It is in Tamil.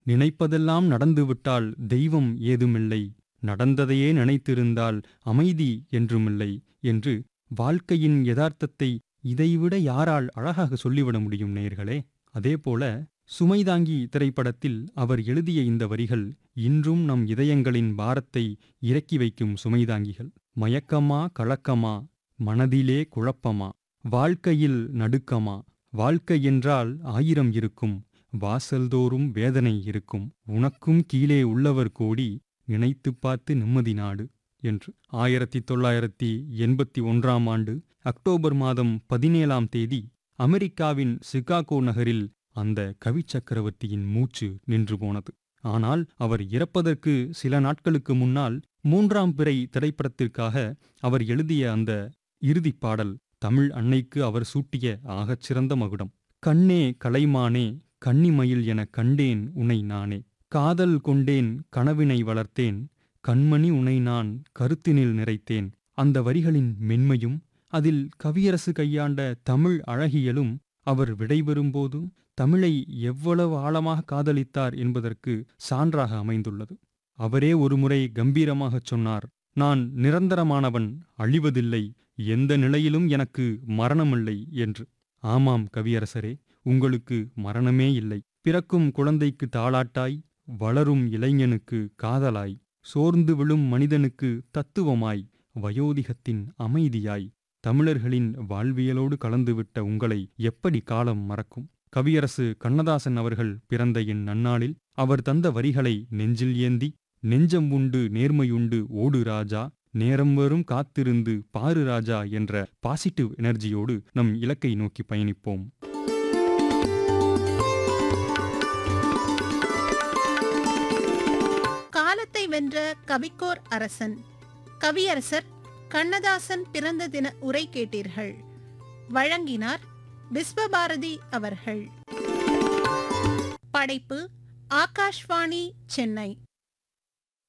நினைப்பதெல்லாம் நடந்துவிட்டால் தெய்வம் ஏதுமில்லை நடந்ததையே நினைத்திருந்தால் அமைதி என்றுமில்லை என்று வாழ்க்கையின் யதார்த்தத்தை இதைவிட யாரால் அழகாக சொல்லிவிட முடியும் நேயர்களே அதேபோல சுமைதாங்கி திரைப்படத்தில் அவர் எழுதிய இந்த வரிகள் இன்றும் நம் இதயங்களின் பாரத்தை இறக்கி வைக்கும் சுமைதாங்கிகள் மயக்கமா கலக்கமா மனதிலே குழப்பமா வாழ்க்கையில் நடுக்கமா வாழ்க்கை என்றால் ஆயிரம் இருக்கும் வாசல்தோறும் வேதனை இருக்கும் உனக்கும் கீழே உள்ளவர் கோடி நினைத்துப் பார்த்து நிம்மதி நாடு என்று ஆயிரத்தி தொள்ளாயிரத்தி எண்பத்தி ஒன்றாம் ஆண்டு அக்டோபர் மாதம் பதினேழாம் தேதி அமெரிக்காவின் சிகாகோ நகரில் அந்த கவி சக்கரவர்த்தியின் மூச்சு நின்று போனது ஆனால் அவர் இறப்பதற்கு சில நாட்களுக்கு முன்னால் மூன்றாம் பிறை திரைப்படத்திற்காக அவர் எழுதிய அந்த இறுதிப் பாடல் தமிழ் அன்னைக்கு அவர் சூட்டிய ஆகச்சிறந்த மகுடம் கண்ணே கலைமானே கன்னிமயில் என கண்டேன் உனை நானே காதல் கொண்டேன் கனவினை வளர்த்தேன் கண்மணி உனை நான் கருத்தினில் நிறைத்தேன் அந்த வரிகளின் மென்மையும் அதில் கவியரசு கையாண்ட தமிழ் அழகியலும் அவர் விடைபெறும்போது தமிழை எவ்வளவு ஆழமாக காதலித்தார் என்பதற்கு சான்றாக அமைந்துள்ளது அவரே ஒருமுறை கம்பீரமாகச் சொன்னார் நான் நிரந்தரமானவன் அழிவதில்லை எந்த நிலையிலும் எனக்கு மரணமில்லை என்று ஆமாம் கவியரசரே உங்களுக்கு மரணமே இல்லை பிறக்கும் குழந்தைக்கு தாளாட்டாய் வளரும் இளைஞனுக்கு காதலாய் சோர்ந்து விழும் மனிதனுக்கு தத்துவமாய் வயோதிகத்தின் அமைதியாய் தமிழர்களின் வாழ்வியலோடு கலந்துவிட்ட உங்களை எப்படி காலம் மறக்கும் கவியரசு கண்ணதாசன் அவர்கள் பிறந்த என் நன்னாளில் அவர் தந்த வரிகளை நெஞ்சில் ஏந்தி நெஞ்சம் உண்டு நேர்மையுண்டு ஓடு ராஜா நேரம் வரும் காத்திருந்து பாரு ராஜா என்ற பாசிட்டிவ் எனர்ஜியோடு நம் இலக்கை நோக்கி பயணிப்போம் காலத்தை வென்ற கவிக்கோர் அரசன் கவியரசர் கண்ணதாசன் பிறந்த தின உரை கேட்டீர்கள் வழங்கினார் விஸ்வபாரதி அவர்கள் படைப்பு ஆகாஷ்வாணி சென்னை